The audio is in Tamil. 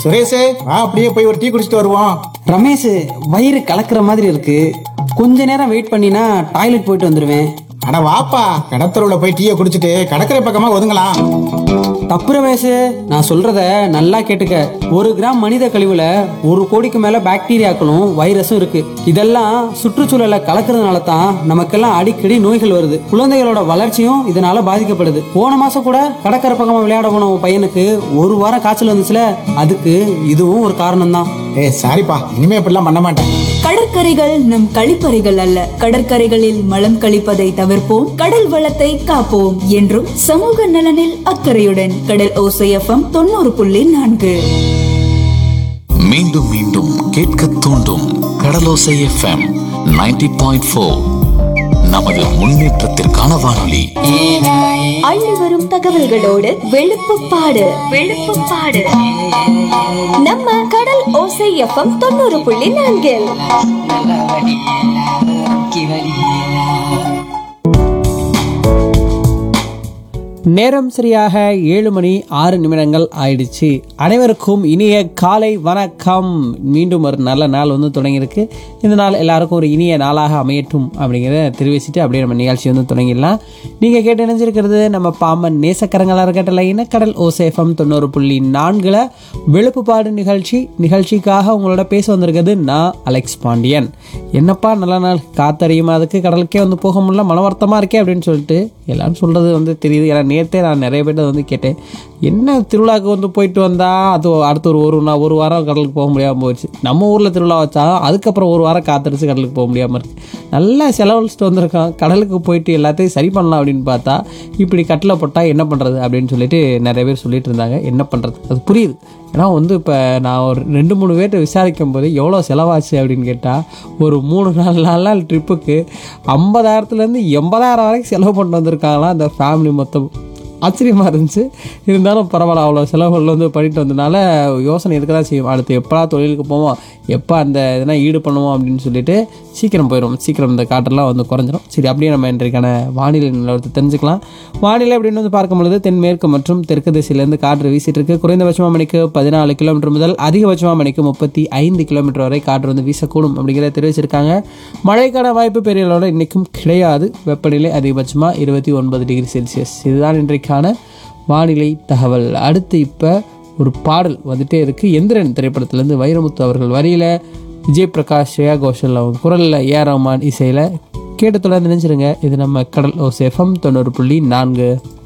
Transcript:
சுரேஷே வா அப்படியே போய் ஒரு டீ குடிச்சிட்டு வருவோம் ரமேஷ் வயிறு கலக்கிற மாதிரி இருக்கு கொஞ்ச நேரம் வெயிட் பண்ணினா டாய்லெட் போயிட்டு வந்துடுவேன் அட வாப்பா கடத்தருவுல போய் டீயை குடிச்சிட்டு கடற்கரை பக்கமா ஒதுங்கலாம் தப்பு ரமேஷ் நான் சொல்றத நல்லா கேட்டுக்க ஒரு கிராம் மனித கழிவுல ஒரு கோடிக்கு மேல பாக்டீரியாக்களும் வைரஸும் இருக்கு இதெல்லாம் சுற்றுச்சூழலை கலக்கிறதுனால தான் நமக்கெல்லாம் அடிக்கடி நோய்கள் வருது குழந்தைகளோட வளர்ச்சியும் இதனால பாதிக்கப்படுது போன மாசம் கூட கடற்கரை பக்கமா விளையாட போன உன் பையனுக்கு ஒரு வாரம் காய்ச்சல் வந்துச்சுல அதுக்கு இதுவும் ஒரு காரணம் தான் ஏ சாரிப்பா இனிமே இப்படிலாம் பண்ண மாட்டேன் கடற்கரைகள் நம் கழிப்பறைகள் அல்ல கடற்கரைகளில் மலம் கழிப்பதை தவிர்ப்போம் கடல் வளத்தை காப்போம் என்றும் சமூக நலனில் அக்கறையுடன் கடல் ஓசை எஃப்எம் தொண்ணூறு புள்ளி நான்கு மீண்டும் மீண்டும் கேட்க தூண்டும் கடலோசை எஃப்எம் 90.4 பாயிண்ட் ஃபோர் நமது முன்னேற்றத்திற்கான வானொலி அள்ளி வரும் தகவல்களோடு வெளுப்புப்பாடு வெளுப்புப்பாடு நம்ம கடல் ஓசை எஃப்எம் தொண்ணூறு புள்ளி நான்கில் நேரம் சரியாக ஏழு மணி ஆறு நிமிடங்கள் ஆயிடுச்சு அனைவருக்கும் இனிய காலை வணக்கம் மீண்டும் ஒரு நல்ல நாள் வந்து தொடங்கியிருக்கு இந்த நாள் எல்லாருக்கும் ஒரு இனிய நாளாக அமையட்டும் அப்படிங்கிறத தெரிவிச்சுட்டு அப்படியே நம்ம நிகழ்ச்சி வந்து தொடங்கிடலாம் நீங்கள் கேட்டு நினைச்சிருக்கிறது நம்ம பாம்பன் நேசக்கரங்களாக இருக்கட்டல இனக்கடல் ஓசேஃபம் தொண்ணூறு புள்ளி நான்கில் வெளுப்புப்பாடு நிகழ்ச்சி நிகழ்ச்சிக்காக உங்களோட பேச வந்திருக்கிறது நான் அலெக்ஸ் பாண்டியன் என்னப்பா நல்ல நாள் காத்தறியுமா அதுக்கு கடலுக்கே வந்து போக முடியல மன வருத்தமாக இருக்கே அப்படின்னு சொல்லிட்டு எல்லாரும் சொல்கிறது வந்து தெரியுது ஏன்னா நேற்றே நான் நிறைய பேர்ட்ட வந்து கேட்டேன் என்ன திருவிழாவுக்கு வந்து போயிட்டு வந்தா அது அடுத்த ஒரு ஒரு நா- ஒரு வாரம் கடலுக்கு போக முடியாமல் போயிடுச்சு நம்ம ஊரில் திருவிழா வச்சா அதுக்கப்புறம் ஒரு வாரம் காத்தடிச்சு கடலுக்கு போக முடியாமல் இருக்கு நல்லா செலவழிச்சிட்டு வந்திருக்கான் கடலுக்கு போயிட்டு எல்லாத்தையும் சரி பண்ணலாம் அப்படின்னு பார்த்தா இப்படி கட்டில் போட்டால் என்ன பண்ணுறது அப்படின்னு சொல்லிட்டு நிறைய பேர் சொல்லிட்டு இருந்தாங்க என்ன பண்ணுறது அது புரியுது ஏன்னா வந்து இப்போ நான் ஒரு ரெண்டு மூணு பேர்கிட்ட விசாரிக்கும் போது எவ்வளோ செலவாச்சு அப்படின்னு கேட்டால் ஒரு மூணு நாலு நாலு நாள் ட்ரிப்புக்கு ஐம்பதாயிரத்துலேருந்து எண்பதாயிரம் வரைக்கும் செலவு பண்ணிட்டு வந்திருக்காங்களாம் அந்த ஃபேமிலி மொத்தம் ஆச்சரியமாக இருந்துச்சு இருந்தாலும் பரவாயில்ல அவ்வளோ செலவுகள் வந்து பண்ணிட்டு வந்ததுனால யோசனை இருக்க தான் செய்யும் அடுத்து எப்போ தொழிலுக்கு போவோம் எப்போ அந்த இதெல்லாம் ஈடு பண்ணுவோம் அப்படின்னு சொல்லிட்டு சீக்கிரம் போயிடும் சீக்கிரம் இந்த காற்றெல்லாம் வந்து குறைஞ்சிரும் சரி அப்படியே நம்ம இன்றைக்கான வானிலை நிலவரத்தை தெரிஞ்சுக்கலாம் வானிலை அப்படின்னு வந்து பார்க்கும் பொழுது தென்மேற்கு மற்றும் தெற்கு திசையிலேருந்து காற்று வீசிட்டு இருக்கு குறைந்தபட்சமாக மணிக்கு பதினாலு கிலோமீட்டர் முதல் அதிகபட்சமாக மணிக்கு முப்பத்தி ஐந்து கிலோமீட்டர் வரை காற்று வந்து வீசக்கூடும் அப்படிங்கிறத தெரிவிச்சிருக்காங்க மழைக்கான வாய்ப்பு பெரிய அளவில் இன்றைக்கும் கிடையாது வெப்பநிலை அதிகபட்சமாக இருபத்தி ஒன்பது டிகிரி செல்சியஸ் இதுதான் இன்றைக்கான வானிலை தகவல் அடுத்து இப்போ ஒரு பாடல் வந்துட்டே இருக்கு எந்திரன் திரைப்படத்திலேருந்து வைரமுத்து அவர்கள் வரியில விஜய் பிரகாஷ் ஸ்ரேயா கோஷல் அவங்க குரலில் ஏ ரஹ்மான் இசையில் கேட்டு தொடர்ந்து நினைச்சிருங்க இது நம்ம கடல் ஓ எஃப்எம் தொண்ணூறு புள்ளி நான்கு